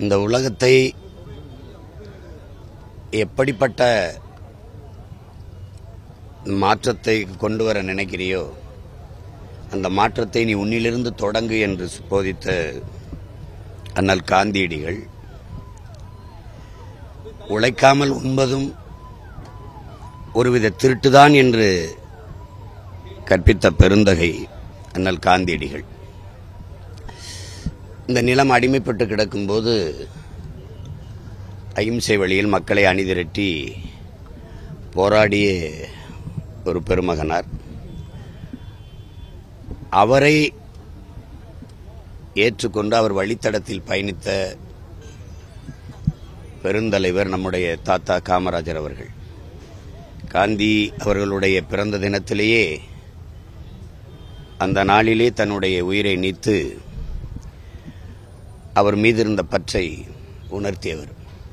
இந்த உலகத்தை எப்படிப்பட்ட மாற்றத்தை கொண்டு வர நினைக்கிறியோ அந்த மாற்றத்தை நீ உன்னிலிருந்து தொடங்கு என்று போதித்த அண்ணல் காந்தியடிகள் உழைக்காமல் உண்பதும் ஒருவித திருட்டுதான் என்று கற்பித்த பெருந்தகை அண்ணல் காந்தியடிகள் இந்த நிலம் அடிமைப்பட்டு கிடக்கும்போது அகிம்சை வழியில் மக்களை அணிதிரட்டி போராடிய ஒரு பெருமகனார் அவரை ஏற்றுக்கொண்டு அவர் வழித்தடத்தில் பயணித்த பெருந்தலைவர் நம்முடைய தாத்தா காமராஜர் அவர்கள் காந்தி அவர்களுடைய பிறந்த தினத்திலேயே அந்த நாளிலே தன்னுடைய உயிரை நீத்து அவர் மீது இருந்த பற்றை உணர்த்தியவர்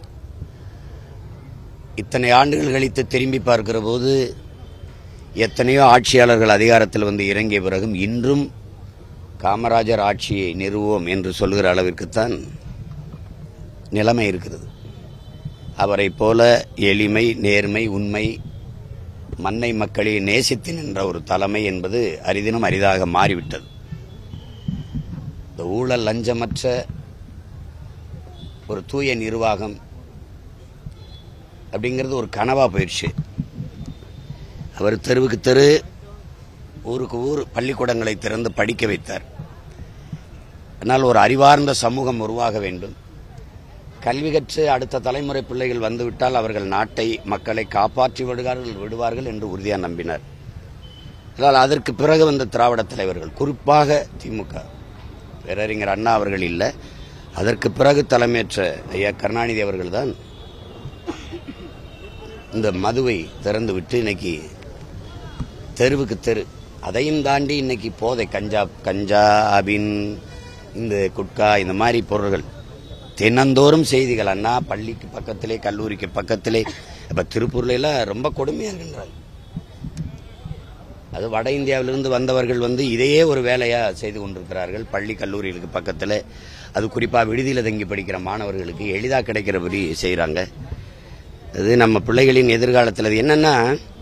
இத்தனை ஆண்டுகள் கழித்து திரும்பி பார்க்கிற போது எத்தனையோ ஆட்சியாளர்கள் அதிகாரத்தில் வந்து இறங்கிய பிறகும் இன்றும் காமராஜர் ஆட்சியை நிறுவோம் என்று சொல்கிற அளவிற்குத்தான் நிலைமை இருக்கிறது அவரைப் போல எளிமை நேர்மை உண்மை மண்ணை மக்களை நேசித்து நின்ற ஒரு தலைமை என்பது அரிதினும் அரிதாக மாறிவிட்டது இந்த ஊழல் லஞ்சமற்ற ஒரு தூய நிர்வாகம் அப்படிங்கிறது ஒரு கனவா போயிடுச்சு அவர் தெருவுக்கு தெரு ஊருக்கு ஊர் பள்ளிக்கூடங்களை திறந்து படிக்க வைத்தார் ஆனால் ஒரு அறிவார்ந்த சமூகம் உருவாக வேண்டும் கல்வி கற்று அடுத்த தலைமுறை பிள்ளைகள் வந்துவிட்டால் அவர்கள் நாட்டை மக்களை காப்பாற்றி விடுவார்கள் விடுவார்கள் என்று உறுதியாக நம்பினார் ஆனால் அதற்கு பிறகு வந்த திராவிட தலைவர்கள் குறிப்பாக திமுக பேரறிஞர் அண்ணா அவர்கள் இல்லை அதற்கு பிறகு தலைமையேற்ற ஐயா கருணாநிதி அவர்கள்தான் இந்த மதுவை திறந்து விட்டு இன்னைக்கு தெருவுக்கு தெரு அதையும் தாண்டி இன்னைக்கு போதை கஞ்சா கஞ்சா அபின் இந்த குட்கா இந்த மாதிரி பொருள்கள் தினந்தோறும் செய்திகள் அண்ணா பள்ளிக்கு பக்கத்திலே கல்லூரிக்கு பக்கத்திலே இப்ப திருப்பூர்ல எல்லாம் ரொம்ப கொடுமையா இருக்கின்றாங்க அது வட இந்தியாவிலிருந்து வந்தவர்கள் வந்து இதையே ஒரு வேலையா செய்து கொண்டிருக்கிறார்கள் பள்ளி கல்லூரிகளுக்கு பக்கத்தில் அது குறிப்பா விடுதியில் தங்கி படிக்கிற மாணவர்களுக்கு எளிதா கிடைக்கிறபடி செய்றாங்க அது நம்ம பிள்ளைகளின் எதிர்காலத்தில் அது என்னன்னா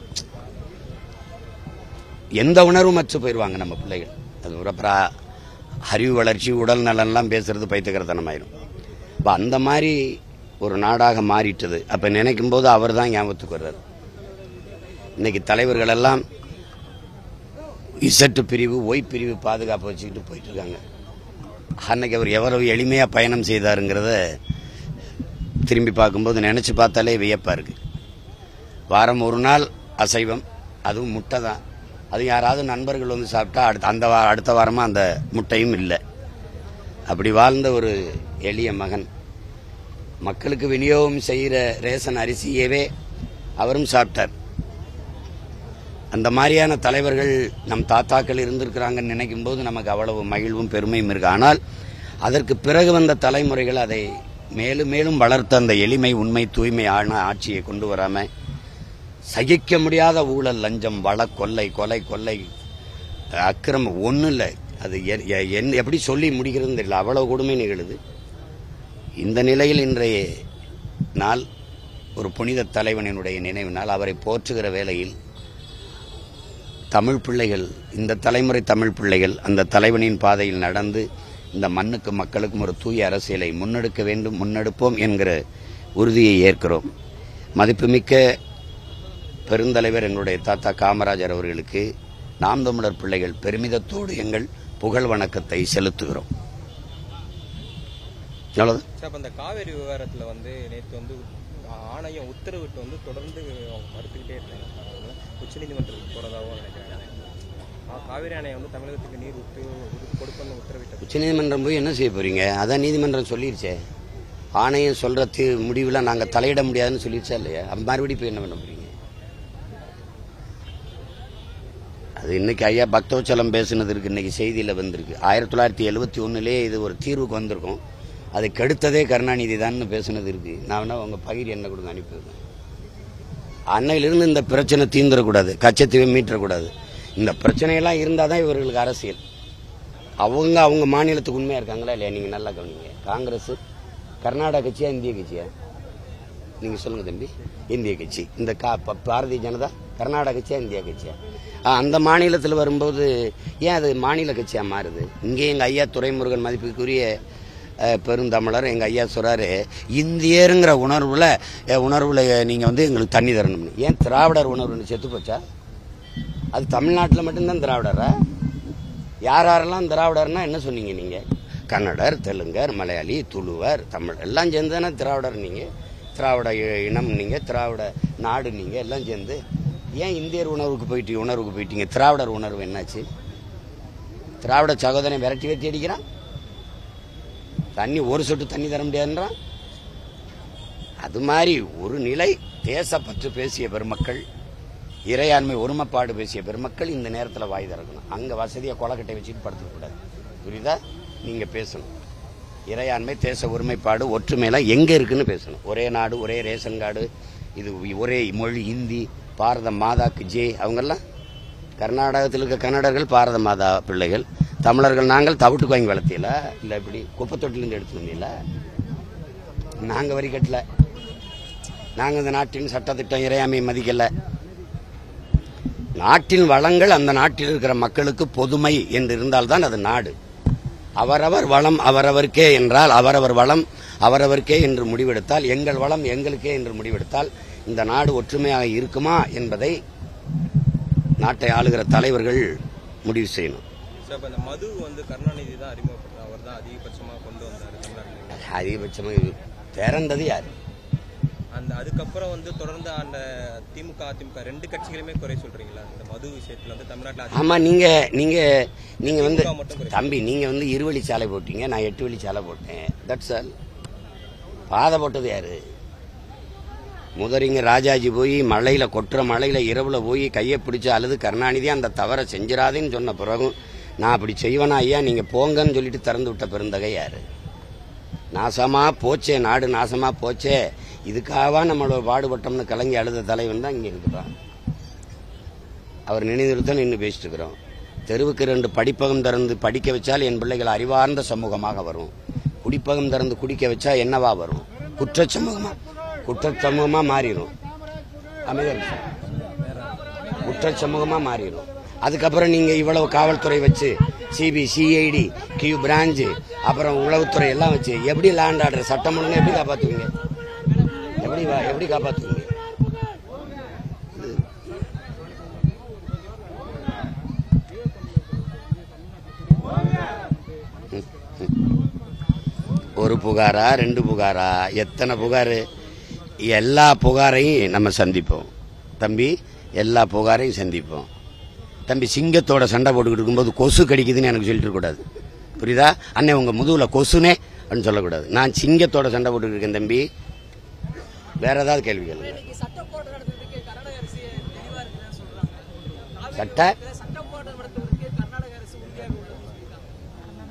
எந்த உணர்வும் அற்று போயிடுவாங்க நம்ம பிள்ளைகள் அது ஒரு அப்புறம் அறிவு வளர்ச்சி உடல் நலன்லாம் பேசுறது பைத்தியகரத்தனமாயிரும் இப்போ அந்த மாதிரி ஒரு நாடாக மாறிட்டது அப்போ நினைக்கும் போது அவர் தான் ஞாபகத்துக்கு வர்றாரு இன்னைக்கு தலைவர்கள் எல்லாம் இசட்டு பிரிவு ஒய் பிரிவு பாதுகாப்பு வச்சுக்கிட்டு போயிட்டு இருக்காங்க அன்னைக்கு அவர் எவ்வளவு எளிமையா பயணம் செய்தாருங்கிறத திரும்பி பார்க்கும்போது நினைச்சு பார்த்தாலே வியப்பா இருக்கு வாரம் ஒரு நாள் அசைவம் அதுவும் முட்டை தான் அது யாராவது நண்பர்கள் வந்து சாப்பிட்டா அடுத்த அந்த வா- அடுத்த வாரமா அந்த முட்டையும் இல்லை அப்படி வாழ்ந்த ஒரு எளிய மகன் மக்களுக்கு விநியோகம் செய்கிற ரேஷன் அரிசியவே அவரும் சாப்பிட்டார் அந்த மாதிரியான தலைவர்கள் நம் தாத்தாக்கள் இருந்திருக்கிறாங்கன்னு நினைக்கும் போது நமக்கு அவ்வளவு மகிழ்வும் பெருமையும் இருக்கு ஆனால் அதற்கு பிறகு வந்த தலைமுறைகள் அதை மேலும் மேலும் வளர்த்த அந்த எளிமை உண்மை தூய்மை ஆன ஆட்சியை கொண்டு வராம சகிக்க முடியாத ஊழல் லஞ்சம் வள கொள்ளை கொலை கொள்ளை அக்கிரமம் ஒன்றும் இல்லை அது எ- எ- என் எப்படி சொல்லி முடிக்கிறதுன்னு தெரியல அவ்வளவு கொடுமை நிகழுது இந்த நிலையில் இன்றைய நாள் ஒரு புனித தலைவனினுடைய நினைவு நாள் அவரை போற்றுகிற வேளையில் தமிழ் பிள்ளைகள் இந்த தலைமுறை தமிழ் பிள்ளைகள் அந்த தலைவனின் பாதையில் நடந்து இந்த மண்ணுக்கு மக்களுக்கும் ஒரு தூய அரசியலை முன்னெடுக்க வேண்டும் முன்னெடுப்போம் என்கிற உறுதியை ஏற்கிறோம் மதிப்புமிக்க பெருந்தலைவர் எங்களுடைய தாத்தா காமராஜர் அவர்களுக்கு நாம் தமிழர் பிள்ளைகள் பெருமிதத்தோடு எங்கள் புகழ் வணக்கத்தை செலுத்துகிறோம் அவ்வளவுதான் சார் அப்ப இந்த காவேரி விவகாரத்துல வந்து நேற்று வந்து ஆணையம் உத்தரவிட்டு வந்து தொடர்ந்து அவங்க மறுத்துக்கிட்டே இருந்தாங்க உச்சநீதிமன்றத்துக்கு போறதாகவும் நினைக்கிறாங்க ஆ, காவேரி ஆணையம் வந்து தமிழகத்துக்கு நீர் உத்து கொடுக்கணும்னு உத்தரவிட்டது உச்சநீதிமன்றம் போய் என்ன செய்ய போறீங்க அதான் நீதிமன்றம் சொல்லிருச்சே ஆணையம் சொல்ற தீ- முடிவுல நாங்க தலையிட முடியாதுன்னு சொல்லிருச்சா இல்லையா அப்ப மறுபடியும் போய் என்ன பண்ண போறீங்க அது இன்னைக்கு ஐயா பக்தோச்சலம் பேசுனது இருக்கு இன்னைக்கு செய்தியில வந்திருக்கு ஆயிரத்தி தொள்ளாயிரத்தி எழுபத்தி ஒண்ணுலயே இது ஒரு தீர்வுக்கு வந்திருக்கும் அதை கெடுத்ததே கருணாநிதி தான் பேசுனது இருக்கு நான் வேணா உங்க பகிர் என்ன கொடுங்க அனுப்பிவிடுறேன் அன்னையிலிருந்து இந்த பிரச்சனை தீந்துடக்கூடாது கச்சத்தீவை மீட்டக்கூடாது இந்த பிரச்சனையெல்லாம் இருந்தாதான் இவர்களுக்கு அரசியல் அவங்க அவங்க மாநிலத்துக்கு உண்மையா இருக்காங்களா இல்லையா நீங்க நல்லா கவனிங்க காங்கிரஸ் கர்நாடக கட்சியா இந்திய கட்சியா நீங்க சொல்லுங்க தம்பி இந்திய கட்சி இந்த கா ப- பாரதிய ஜனதா கர்நாடக கட்சியா இந்திய கட்சியா ஆ, அந்த மாநிலத்தில் வரும்போது ஏன் அது மாநில கட்சியா மாறுது இங்கே எங்க ஐயா துரைமுருகன் மதிப்புக்குரிய அஹ், பெருந்தமிழர் எங்க ஐயா சொல்றாரு இந்தியருங்கிற உணர்வுல அஹ், உணர்வுல நீங்க வந்து எங்களுக்கு தண்ணி தரணும்னு ஏன் திராவிடர் உணர்வுன்னு செத்து போச்சா அது தமிழ்நாட்டில் மட்டும்தான் திராவிடரா யார் யாரெல்லாம் திராவிடர்னா என்ன சொன்னீங்க நீங்க கன்னடர் தெலுங்கர் மலையாளி துளுவர் தமிழ் எல்லாம் சேர்ந்து தானே திராவிடர் நீங்க திராவிட இ- இனம் நீங்க திராவிட நாடு நீங்க எல்லாம் சேர்ந்து ஏன் இந்தியர் உணர்வுக்கு போயிட்டு உணர்வுக்கு போயிட்டீங்க திராவிடர் உணர்வு என்னாச்சு திராவிட சகோதரனை விரட்டி விரட்டி அடிக்கிறான் தண்ணி ஒரு சொட்டு தண்ணி தர முடியாதுன்றான் அது மாதிரி ஒரு நிலை தேசப்பற்று பேசிய பெருமக்கள் இறையாண்மை ஒருமைப்பாடு பேசிய பெருமக்கள் இந்த நேரத்தில் வாய் திறக்கணும் அங்க வசதியா கொலக்கட்டை வச்சுட்டு படுத்துக்க கூடாது புரியுதா நீங்க பேசணும் இறையாண்மை தேச ஒருமைப்பாடு ஒற்றுமையெல்லாம் எங்க இருக்குன்னு பேசணும் ஒரே நாடு ஒரே ரேஷன் கார்டு இது ஒரே மொழி ஹிந்தி பாரத மாதாக்கு ஜே அவங்கெல்லாம் கர்நாடகத்தில் இருக்க கன்னடர்கள் பாரத மாதா பிள்ளைகள் தமிழர்கள் நாங்கள் தவிட்டுக்கு வாங்கி வளர்த்தியல இல்லை இப்படி குப்பை தொட்டிலேருந்து எடுத்து வந்தீங்களா நாங்கள் வரி கட்டல நாங்கள் இந்த நாட்டின் சட்டத்திட்டம் இறையாமையை மதிக்கல நாட்டின் வளங்கள் அந்த நாட்டில் இருக்கிற மக்களுக்கு பொதுமை என்று இருந்தால்தான் அது நாடு அவரவர் வளம் அவரவருக்கே என்றால் அவரவர் வளம் அவரவருக்கே என்று முடிவெடுத்தால் எங்கள் வளம் எங்களுக்கே என்று முடிவெடுத்தால் இந்த நாடு ஒற்றுமையாக இருக்குமா என்பதை நாட்டை ஆளுகிற தலைவர்கள் முடிவு செய்யணும் சார் இப்போ இந்த மது வந்து கருணாநிதி தான் அறிமுகப்படுத்தார் அவர் தான் அதிகபட்சமாக கொண்டு வந்தார் தமிழ்நாட்டில் அதிகபட்சமாக இது திறந்தது யாரு அந்த அதுக்கப்புறம் வந்து தொடர்ந்து அந்த திமுக அதிமுக ரெண்டு கட்சிகளுமே குறை சொல்றீங்களா இந்த மது விஷயத்துல வந்து தமிழ்நாட்டில் ஆமா நீங்க நீங்க நீங்க வந்து திமுக மட்டும் குறை தம்பி நீங்க வந்து இருவழி சாலை போட்டீங்க நான் எட்டு வழி சாலை போட்டேன் தட்ஸ் ஆல் பாதை போட்டது யாரு முதறிங்க ராஜாஜி போய் மழையில கொட்டுற மழையில இரவுல போய் கையை பிடிச்சு அழுது கருணாநிதி அந்த தவறை செஞ்சிடாதேன்னு சொன்ன பிறகும் நான் அப்படி செய்வேனா ஐயா நீங்க போங்கன்னு சொல்லிட்டு திறந்து விட்ட பெருந்தகை யாரு நாசமா போச்சே நாடு நாசமா போச்சே இதுக்காகவா நம்மளோட பாடுபட்டோம்னு கலங்கி அழுத தலைவன் தான் இங்க இருக்கிறான் அவர் நினைவுறுத்தல் நின்று பேசிட்டு இருக்கிறோம் தெருவுக்கு ரெண்டு படிப்பகம் திறந்து படிக்க வச்சால் என் பிள்ளைகள் அறிவார்ந்த சமூகமாக வரும் குடிப்பகம் திறந்து குடிக்க வச்சா என்னவா வரும் குற்றச் சமூகமா குற்றச் சமூகமா மாறிடும் அமைதியா இரு சார். குற்றச் சமூகமா மாறிடும் அதுக்கப்புறம் நீங்க இவ்வளவு காவல்துறை வச்சு சிபி சிஐடி கியூ பிரான்ச் அப்புறம் உளவுத்துறை எல்லாம் வச்சு எப்படி லேண்ட் ஆர்டர் சட்டம் ஒழுங்கா எப்படி காப்பாத்துவீங்க எப்படி வா- எப்படி காப்பாத்துவீங்க ஒரு புகாரா ரெண்டு புகாரா எத்தனை புகார் எல்லா புகாரையும் நம்ம சந்திப்போம் தம்பி எல்லா புகாரையும் சந்திப்போம் தம்பி சிங்கத்தோட சண்டை போட்டுக்கிட்டு இருக்கும்போது கொசு கடிக்குதுன்னு எனக்கு சொல்லிட்டு கூடாது புரியுதா அண்ணே உங்க முதுகுல கொசுனே அப்படின்னு சொல்லக்கூடாது நான் சிங்கத்தோட சண்டை போட்டுக்கிட்டு இருக்கேன் தம்பி வேற ஏதாவது கேள்வி கேளுங்க இன்னைக்கு சட்ட போராட்டம் நடத்துறதுக்கு கர்நாடக அரசு தெளிவா இருக்குன்னு சொல்றாங்க சட்ட இதுல சட்ட போராட்டம் நடத்துவதற்கு கர்நாடக அரசு உறுதியாக உள்ளதுன்னு சொல்லியிருக்காங்க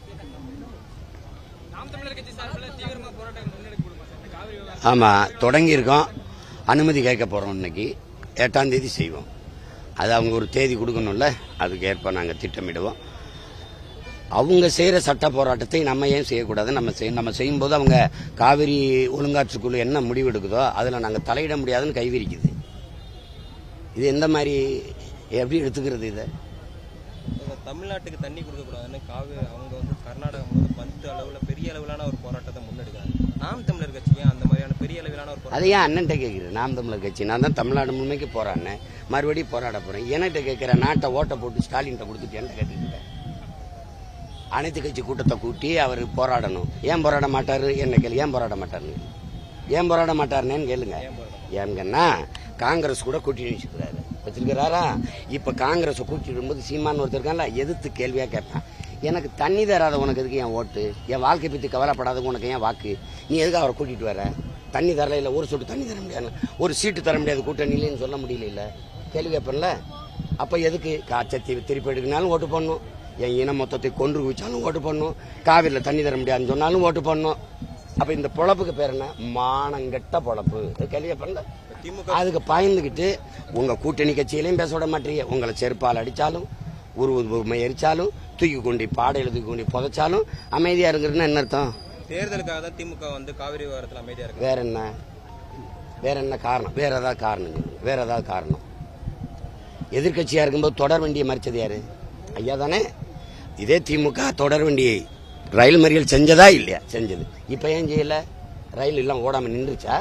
நாம் தமிழர் கட்சி சார்பில் தீவிரமா போராட்டம் முன்னெடுக்கப்படுமா சார் இந்த காவிரி விவகாரம் ஆமா தொடங்கி இருக்கோம் அனுமதி கேட்க போறோம் இன்னைக்கு எட்டாம் தேதி செய்வோம் அது அவங்க ஒரு தேதி கொடுக்கணும்ல அதுக்கு ஏற்ப நாங்கள் திட்டமிடுவோம் அவங்க செய்யற சட்ட போராட்டத்தை நம்ம ஏன் செய்யக்கூடாது நம்ம செய் நம்ம செய்யும்போது அவங்க காவிரி ஒழுங்காற்றுக்குழு என்ன முடிவு எடுக்குதோ அதில் நாங்கள் தலையிட முடியாதுன்னு கைவிரிக்குது இது எந்த மாதிரி எப்படி எடுத்துக்கிறது இதை இந்த தமிழ்நாட்டுக்கு தண்ணி கொடுக்கக்கூடாதுன்னு காவிரி அவங்க வந்து கர்நாடகம் வந்து பந்து அளவுல பெரிய அளவிலான ஒரு போராட்டத்தை முன்னெடுக்கிறாங்க நாம் தமிழர் கட்சிக்கு அந்த மாதிரியான பெரிய அளவிலான ஒரு போராட்டம் அதை ஏன் அண்ணன்ட்ட கேட்குறேன் நாம் தமிழர் கட்சி நான் தான் தமிழ்நாடு முழுமைக்கு போராடினேன் மறுபடியும் போராட போறேன் என்கிட்ட கேட்குற நாட்டை ஓட்டை போட்டு ஸ்டாலின்கிட்ட கொடுத்துட்டு என்ன கேட்டுக்கிட்டேன் அனைத்து கட்சி கூட்டத்தை கூட்டி அவர் போராடணும் ஏன் போராட மாட்டாரு என்ன கேளு ஏன் போராட மாட்டாருன்னு ஏன் போராட மாட்டாருன்னு கேளுங்க ஏங்கன்னா காங்கிரஸ் கூட கூட்டணி வச்சுக்கிறாரு வச்சிருக்கிறாரா இப்ப காங்கிரஸ் கூட்டிட்டு வரும்போது சீமான் ஒருத்தர் இருக்கான்ல எதிர்த்து கேள்வியா கேட்பான் எனக்கு தண்ணி தராத உனக்கு எதுக்கு என் ஓட்டு என் வாழ்க்கை பத்தி கவலைப்படாத உனக்கு ஏன் வாக்கு நீ எதுக்கு அவரை கூட்டிட்டு வர தண்ணி தரல இல்ல ஒரு சொட்டு தண்ணி தர முடியாது ஒரு சீட்டு தர முடியாது கூட்டணியிலன்னு சொல்ல முடியல இல்ல கேள்வி கேட்பேன்ல அப்ப எதுக்கு காய்ச்சத்தி திருப்பி எடுக்கனாலும் ஓட்டு போடணும் என் இன மொத்தத்தை கொன்று குவிச்சாலும் ஓட்டு போடணும் காவிரியில தண்ணி தர முடியாதுன்னு சொன்னாலும் ஓட்டு போடணும் அப்ப இந்த பொழப்புக்கு பேர் என்ன மானங்கெட்ட பொழப்பு இது கேள்வி கேட்பேன்ல திமுக அதுக்கு பயந்துகிட்டு உங்க கூட்டணி கட்சியிலையும் பேச விட மாட்டீங்க உங்களை செருப்பால் அடிச்சாலும் உருவ உருமை எரிச்சாலும் தூக்கி கொண்டு பாடையில தூக்கி கொண்டு புதைச்சாலும் அமைதியா இருக்கிறதுன்னு என்ன அர்த்தம் தேர்தலுக்காக தான் திமுக வந்து காவிரி விவகாரத்தில் அமைதியா இருக்கு வேற என்ன வேற என்ன காரணம் வேற ஏதாவது காரணம் சொல்லுங்க. வேற ஏதாவது காரணம் எதிர்க்கட்சியா இருக்கும்போது தொடர் வண்டியை மறிச்சது யாரு ஐயா தானே இதே திமுக தொடர் வண்டியை ரயில் மறியல் செஞ்சதா இல்லையா செஞ்சது இப்ப ஏன் செய்யல ரயில் எல்லாம் ஓடாம நின்றுச்சா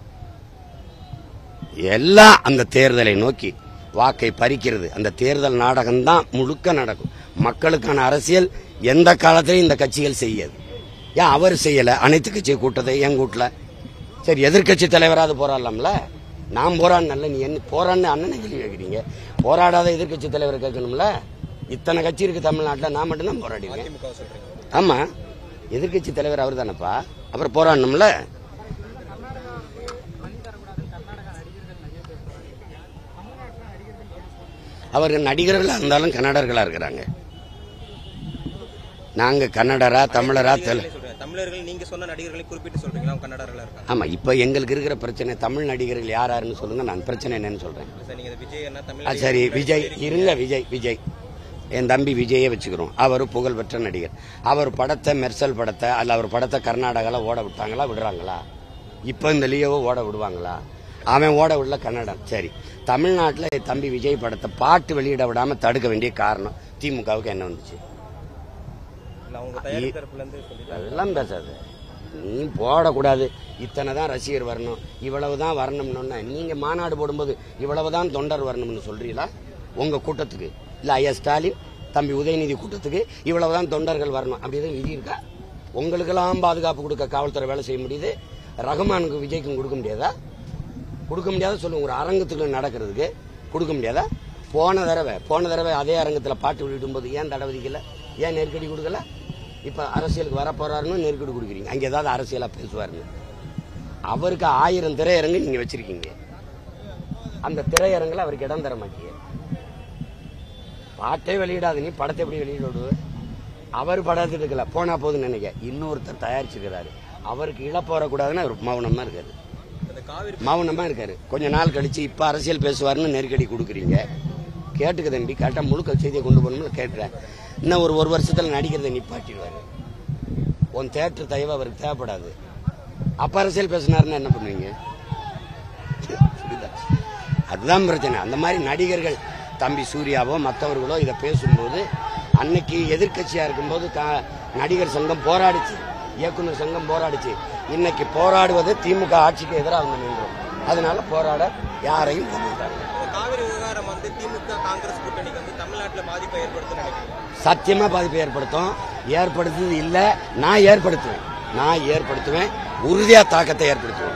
எல்லாம் அந்த தேர்தலை நோக்கி வாக்கை பறிக்கிறது அந்த தேர்தல் நாடகம் தான் முழுக்க நடக்கும் மக்களுக்கான அரசியல் எந்த காலத்திலையும் இந்த கட்சிகள் செய்யாது ஏன் அவர் செய்யல அனைத்து கட்சி கூட்டத்தை ஏன் கூட்டல சரி எதிர்க்கட்சி தலைவராது போராடலாம்ல நான் போராடினல நீ என்ன போராடின அண்ணனை கேள்வி கேட்குறீங்க போராடாத எதிர்க்கட்சி தலைவரை கேட்கணும்ல இத்தனை கட்சி இருக்கு தமிழ்நாட்டில் நான் மட்டும்தான் போராடிருக்கேன் திமுக சொல்றீங்க ஆமா எதிர்க்கட்சி தலைவர் அவர் தானப்பா அப்புறம் போராடணும்ல அவர்கள் நடிகர்களா இருந்தாலும் கன்னடர்களா இருக்கிறாங்க நாங்க கன்னடரா தமிழரா தெலு நடிகர்களே சொல்றேன் தமிழர்கள் நீங்க சொன்ன நடிகர்களை குறிப்பிட்டு சொல்றீங்களா அவங்க கன்னடர்களா இருக்காங்க ஆமா இப்ப எங்களுக்கு இருக்கிற பிரச்சனை தமிழ் நடிகர்கள் யார் யாருன்னு சொல்லுங்க நான் பிரச்சனை என்னன்னு சொல்றேன் சார் நீங்க இந்த விஜய் என்ன ஆ, தமிழ் சரி நடிகர் விஜய் இருக்கீங்க. இருங்க விஜய் விஜய் என் தம்பி விஜயே வச்சுக்கிறோம் அவர் புகழ்பெற்ற நடிகர் அவர் படத்தை மெர்சல் படத்தை அல்ல அவர் படத்தை கர்நாடகால ஓட விட்டாங்களா விடுறாங்களா இப்போ இந்த லியோவை ஓட விடுவாங்களா அவன் ஓட விடல கன்னடம் சரி தமிழ்நாட்டில் என் தம்பி விஜய் படத்தை பாட்டு வெளியிட விடாம தடுக்க வேண்டிய காரணம் திமுகவுக்கு என்ன வந்துச்சு இல்ல அவங்க தயாரிப்பு தரப்புல இருந்து சொல்லி அதெல்லாம் பேசாது நீ போடக்கூடாது இத்தனை தான் ரசிகர் வரணும் இவ்வளவு தான் வரணும்னு நீங்க மாநாடு போடும்போது இவ்வளவு தான் தொண்டர் வரணும்னு சொல்றீங்களா உங்க கூட்டத்துக்கு இல்ல ஐயா ஸ்டாலின் தம்பி உதயநிதி கூட்டத்துக்கு இவ்வளவு தான் தொண்டர்கள் வரணும் அப்படி எதுவும் விதி இருக்கா உங்களுக்கெல்லாம் பாதுகாப்பு கொடுக்க காவல்துறை வேலை செய்ய முடியுது ரகுமானுக்கு விஜய்க்கும் கொடுக்க முடியாதா கொடுக்க முடியாத சொல்லுங்க ஒரு அரங்கத்துக்குள்ள நடக்கிறதுக்கு கொடுக்க முடியாதா போன தடவை போன தடவை அதே அரங்கத்தில் பாட்டு வெளியிடும் போது ஏன் தடை விதிக்கல ஏன் நெருக்கடி கொடுக்கல இப்ப அரசியலுக்கு வர போறாருன்னு நெருக்கடி கொடுக்குறீங்க அங்க ஏதாவது அரசியலா பேசுவாருன்னு அவருக்கு ஆயிரம் திரையரங்கு நீங்க வச்சிருக்கீங்க அந்த திரையரங்குல அவருக்கு இடம் தர மாட்டீங்க பாட்டே வெளியிடாது நீ படத்தை எப்படி வெளியிட விடுவ அவர் படத்தை எடுக்கல போனா போதுன்னு நினைக்க இன்னொருத்தர் தயாரிச்சிருக்கிறாரு அவருக்கு இழப்பு வரக்கூடாதுன்னு அவர் மௌனமா இருக்காரு அந்த காவிரி மௌனமா இருக்காரு கொஞ்ச நாள் கழிச்சு இப்ப அரசியல் பேசுவாருன்னு நெருக்கடி கொடுக்குறீங்க கேட்டுக்க தம்பி கேட்டா முழுக்க செய்தியை கொண்டு போகணும்னு கேட்கிறேன் இன்னும் ஒரு ஒரு வருஷத்துல நடிக்கிறதை நிப்பாட்டிடுவாரு உன் தேட்டர் தயவு அவருக்கு தேவைப்படாது அப்ப அரசியல் பேசினாருன்னா என்ன பண்ணுவீங்க புரியுதா? அதுதான் பிரச்சனை அந்த மாதிரி நடிகர்கள் தம்பி சூர்யாவோ மற்றவர்களோ இதை பேசும்போது அன்னைக்கு எதிர்க்கட்சியா இருக்கும்போது கா- நடிகர் சங்கம் போராடிச்சு இயக்குனர் சங்கம் போராடிச்சு இன்னைக்கு போராடுவது திமுக ஆட்சிக்கு எதிராக வந்து நின்றோம் அதனால போராட யாரையும் கொண்டுட்டாங்க இந்த காவிரி விவகாரம் வந்து திமுக காங்கிரஸ் கூட்டணிக்கு வந்து தமிழ்நாட்டுல பாதிப்பை ஏற்படுத்தும் நினைக்கிறீங்க சத்தியமா பாதிப்பு ஏற்படுத்தும் ஏற்படுத்துது இல்ல நான் ஏற்படுத்துவேன் நான் ஏற்படுத்துவேன் உறுதியா தாக்கத்தை ஏற்படுத்துவேன்